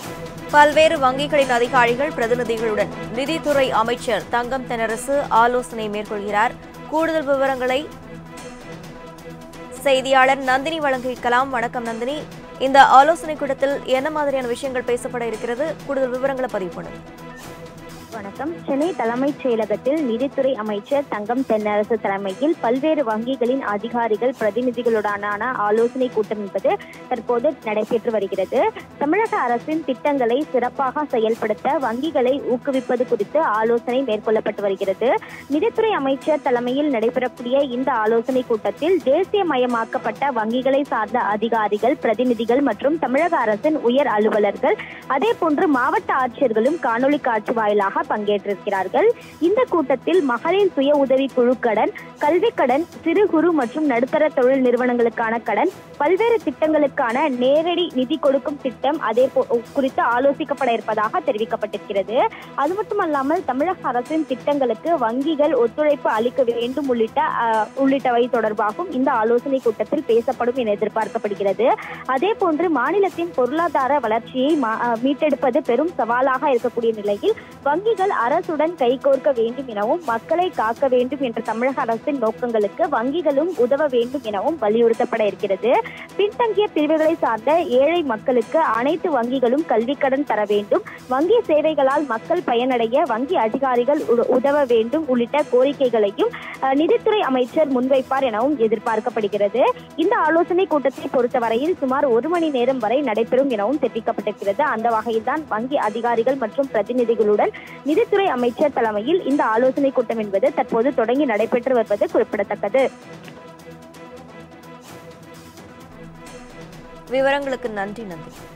பல்வேறு வங்கிகளின் அதிகாரிகள் பிரதிநிதிகளுடன் நிதித்துறை அமைச்சர் தங்கம் தென்னரசு ஆலோசனை மேற்கொள்கிறார் கூடுதல் விவரங்களை செய்தியாளர் நந்தினி வழங்கிக்கலாம் வணக்கம் நந்தினி இந்த ஆலோசனை கூட்டத்தில் என்ன மாதிரியான விஷயங்கள் பேசப்பட இருக்கிறது கூடுதல் விவரங்களை பதிவு பண்ணுங்க வணக்கம் சென்னை தலைமைச் செயலகத்தில் நிதித்துறை அமைச்சர் தங்கம் தென்னரசு தலைமையில் பல்வேறு வங்கிகளின் அதிகாரிகள் பிரதிநிதிகளுடனான ஆலோசனை கூட்டம் என்பது தற்போது நடைபெற்று வருகிறது தமிழக அரசின் திட்டங்களை சிறப்பாக செயல்படுத்த வங்கிகளை ஊக்குவிப்பது குறித்து ஆலோசனை மேற்கொள்ளப்பட்டு வருகிறது நிதித்துறை அமைச்சர் தலைமையில் நடைபெறக்கூடிய இந்த ஆலோசனை கூட்டத்தில் தேசியமயமாக்கப்பட்ட வங்கிகளை சார்ந்த அதிகாரிகள் பிரதிநிதிகள் மற்றும் தமிழக அரசின் உயர் அலுவலர்கள் அதே போன்று மாவட்ட ஆட்சியர்களும் காணொலி காட்சி வாயிலாக பங்கேற்றிருக்கிறார்கள் இந்த கூட்டத்தில் மகளிர் சுய உதவி குழு கடன் கல்வி கடன் சிறு குறு மற்றும் நடுத்தர தொழில் நிறுவனங்களுக்கான கடன் பல்வேறு திட்டங்களுக்கான நேரடி நிதி கொடுக்கும் திட்டம் அதே போ- குறித்து ஆலோசிக்கப்பட இருப்பதாக தெரிவிக்கப்பட்டிருக்கிறது அது மட்டுமல்லாமல் தமிழக அரசின் திட்டங்களுக்கு வங்கிகள் ஒத்துழைப்பு அளிக்க வேண்டும் உள்ளிட்ட அஹ், உள்ளிட்டவை தொடர்பாகவும் இந்த ஆலோசனை கூட்டத்தில் பேசப்படும் என எதிர்பார்க்கப்படுகிறது அதே போன்று மாநிலத்தின் பொருளாதார வளர்ச்சியை மா- அஹ், மீட்டெடுப்பது பெரும் சவாலாக இருக்கக்கூடிய நிலையில் வங்கிகள் அரசுடன் கைகோர்க்க வேண்டும் எனவும் மக்களை காக்க வேண்டும் என்ற தமிழக அரசின் நோக்கங்களுக்கு வங்கிகளும் உதவ வேண்டும் எனவும் வலியுறுத்தப்பட இருக்கிறது பின்தங்கிய பிரிவுகளை சார்ந்த ஏழை மக்களுக்கு அனைத்து வங்கிகளும் கல்வி கடன் தர வேண்டும் வங்கி சேவைகளால் மக்கள் பயனடைய வங்கி அதிகாரிகள் உ- உதவ வேண்டும் உள்ளிட்ட கோரிக்கைகளையும் அஹ், நிதித்துறை அமைச்சர் முன்வைப்பார் எனவும் எதிர்பார்க்கப்படுகிறது இந்த ஆலோசனை கூட்டத்தை பொறுத்தவரையில் சுமார் ஒரு மணி நேரம் வரை நடைபெறும் எனவும் தெரிவிக்கப்பட்டிருக்கிறது அந்த வகையில்தான் வங்கி அதிகாரிகள் மற்றும் பிரதிநிதிகளுடன் நிதித்துறை அமைச்சர் தலைமையில் இந்த ஆலோசனை கூட்டம் என்பது தற்போது தொடங்கி நடைபெற்று வருவது குறிப்பிடத்தக்கது விவரங்களுக்கு நன்றி நந்தினி